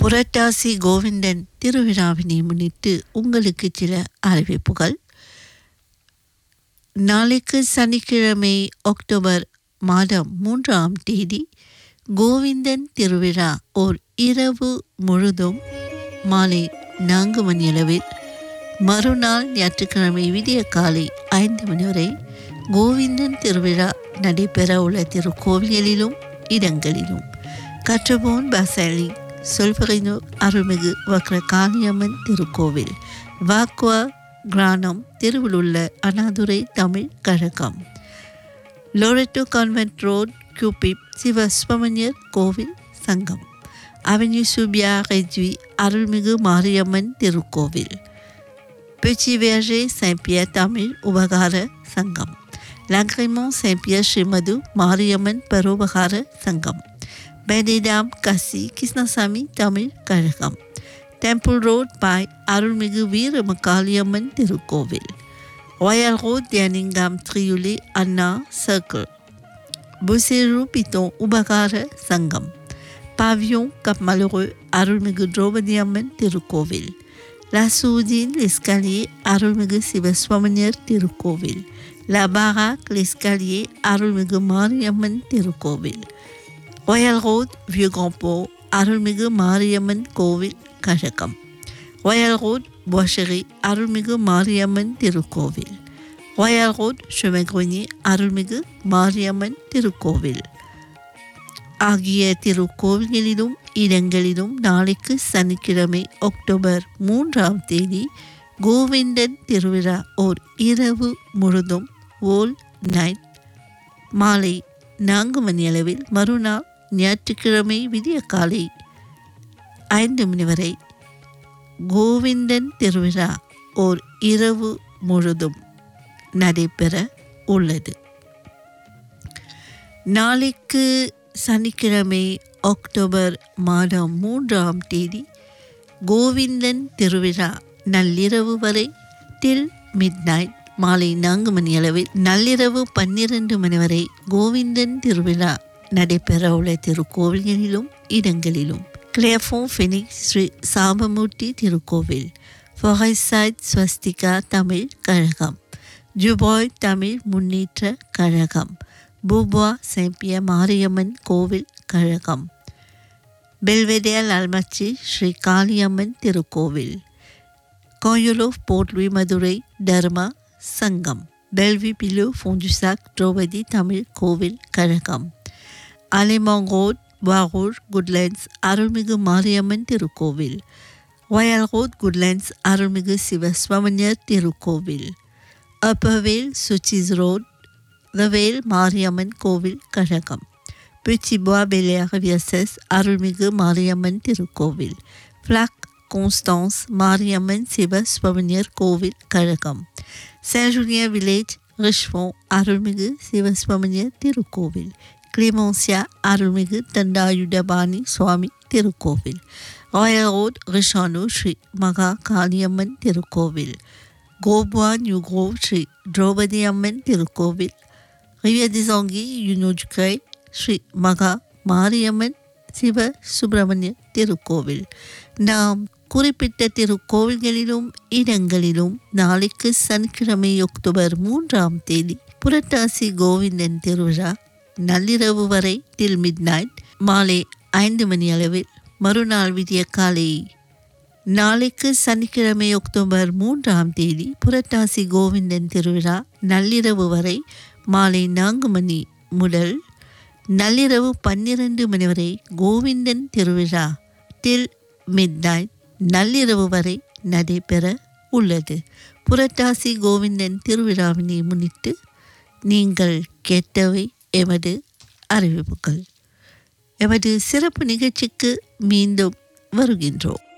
புரட்டாசி கோவிந்தன் திருவிழாவினை முன்னிட்டு உங்களுக்கு சில அறிவிப்புகள் நாளைக்கு சனிக்கிழமை அக்டோபர் மாதம் மூன்றாம் தேதி கோவிந்தன் திருவிழா ஓர் இரவு முழுதும் மாலை நான்கு மணியளவில் மறுநாள் ஞாயிற்றுக்கிழமை விடிய காலை ஐந்து மணி வரை கோவிந்தன் திருவிழா நடைபெற உள்ள திருக்கோவில்களிலும் இடங்களிலும் கற்றபோன் பசாலி சொல்பரினோ அருள்மிகு வக்ர காளியம்மன் திருக்கோவில் வாக்குவா கிரானம் தெருவிலுள்ள அண்ணாதுரை தமிழ் கழகம் லோரெட்டோ கான்வென்ட் ரோட் கியூபிப் சிவ சுப்பிரமணியர் கோவில் சங்கம் அவென்யூ சுபியா ரெஜ்வி அருள்மிகு மாரியம்மன் திருக்கோவில் பெச்சி வேர்ஜே செம்பியர் தமிழ் உபகார சங்கம் லக்ரிமோன் செம்பியர் ஸ்ரீமது மாரியம்மன் பரோபகார சங்கம் பெனிடாம் கசி கிருஷ்ணசாமி தமிழ் கழகம் டெம்பிள் ரோட் பாய் அருள்மிகு வீரமகாளியம்மன் திருக்கோவில் ராயல் ரோட் தியானிங்காம் த்ரியுலி அண்ணா சர்க்கிள் புசேரு பித்தோன் உபகார சங்கம் பாவியோன் கப் மலரு அருள்மிகு திரௌபதி அம்மன் திருக்கோவில் லசூதீன் எஸ்காலியே அருள்மிகு சிவசுவாமியர் திருக்கோவில் லபாராக் லெஸ்காலியே அருள்மிகு மாரியம்மன் திருக்கோவில் ராயல் ரோட் வியூ காம்போ அருள்மிகு மாரியம்மன் கோவில் கழகம் ராயல் ரோட் போஷரி அருள்மிகு மாரியம்மன் திருக்கோவில் ராயல் ரோட் ஷுமெக்ரோனி அருள்மிகு மாரியம்மன் திருக்கோவில் ஆகிய திருக்கோவில்களிலும் இடங்களிலும் நாளைக்கு சனிக்கிழமை அக்டோபர் மூன்றாம் தேதி கோவிந்தன் திருவிழா ஓர் இரவு முழுதும் ஓல் நைட் மாலை நான்கு மணி அளவில் மறுநாள் ஞாயிற்றுக்கிழமை விடிய காலை ஐந்து மணி வரை கோவிந்தன் திருவிழா ஓர் இரவு முழுதும் நடைபெற உள்ளது நாளைக்கு சனிக்கிழமை அக்டோபர் மாதம் மூன்றாம் தேதி கோவிந்தன் திருவிழா நள்ளிரவு வரை டில் மிட் நைட் மாலை நான்கு மணி அளவில் நள்ளிரவு பன்னிரண்டு மணி வரை கோவிந்தன் திருவிழா நடைபெற உள்ள திருக்கோவில்களிலும் இடங்களிலும் கிளேஃபோன் ஃபெனிக்ஸ் ஸ்ரீ சாபமூர்த்தி திருக்கோவில் ஃபொஹைசைட் ஸ்வஸ்திகா தமிழ் கழகம் ஜுபாய் தமிழ் முன்னேற்ற கழகம் பூபா செம்பிய மாரியம்மன் கோவில் கழகம் பெல்வெடியல் அல்மச்சி ஸ்ரீ காளியம்மன் திருக்கோவில் கோயுலோவ் போர்ட்லி மதுரை தர்மா சங்கம் பெல்வி பிலு ஃபோஞ்சுசாக் திரௌபதி தமிழ் கோவில் கழகம் அலிமாங் ரோட் வாகூர் குட்லேண்ட்ஸ் அருள்மிகு மாரியம்மன் திருக்கோவில் ராயல் ரோட் குட்லேண்ட்ஸ் அருள்மிகு சிவசுவாமியர் திருக்கோவில் அப்பவேல் சுச்சிஸ் ரோட் ரவேல் மாரியம்மன் கோவில் கழகம் பிச்சிபா பெலியாக வியசஸ் அருள்மிகு மாரியம்மன் திருக்கோவில் ஃப்ளாக் கான்ஸ்டான்ஸ் மாரியம்மன் சிவ சுவனியர் கோவில் கழகம் சேஜுனியா வில்லேஜ் ரிஷ்வம் அருள்மிகு சிவசுவமணியர் திருக்கோவில் கிளிமோன்சியா அருள்மிகு தண்டாயுடபாணி சுவாமி திருக்கோவில் ராயல் ரோட் ரிஷானு ஸ்ரீ மகா காளியம்மன் திருக்கோவில் கோபுவா நியூ க்ரோவ் ஸ்ரீ திரௌபதி அம்மன் திருக்கோவில் ரிவியதிசாங்கி யுனோஜ்கை ஸ்ரீ மகா மாரியம்மன் சிவ சுப்பிரமணிய திருக்கோவில் நாம் குறிப்பிட்ட திருக்கோவில்களிலும் இடங்களிலும் நாளைக்கு சனிக்கிழமை அக்டோபர் மூன்றாம் தேதி புரட்டாசி கோவிந்தன் திருவிழா நள்ளிரவு வரை டில் மிட் நைட் மாலை ஐந்து மணி அளவில் மறுநாள் விடிய காலை நாளைக்கு சனிக்கிழமை அக்டோபர் மூன்றாம் தேதி புரட்டாசி கோவிந்தன் திருவிழா நள்ளிரவு வரை மாலை நான்கு மணி முதல் நள்ளிரவு பன்னிரண்டு மணி வரை கோவிந்தன் திருவிழா டில் மிட் நைட் நள்ளிரவு வரை நடைபெற உள்ளது புரட்டாசி கோவிந்தன் திருவிழாவினை முன்னிட்டு நீங்கள் கேட்டவை எமது அறிவிப்புகள் எமது சிறப்பு நிகழ்ச்சிக்கு மீண்டும் வருகின்றோம்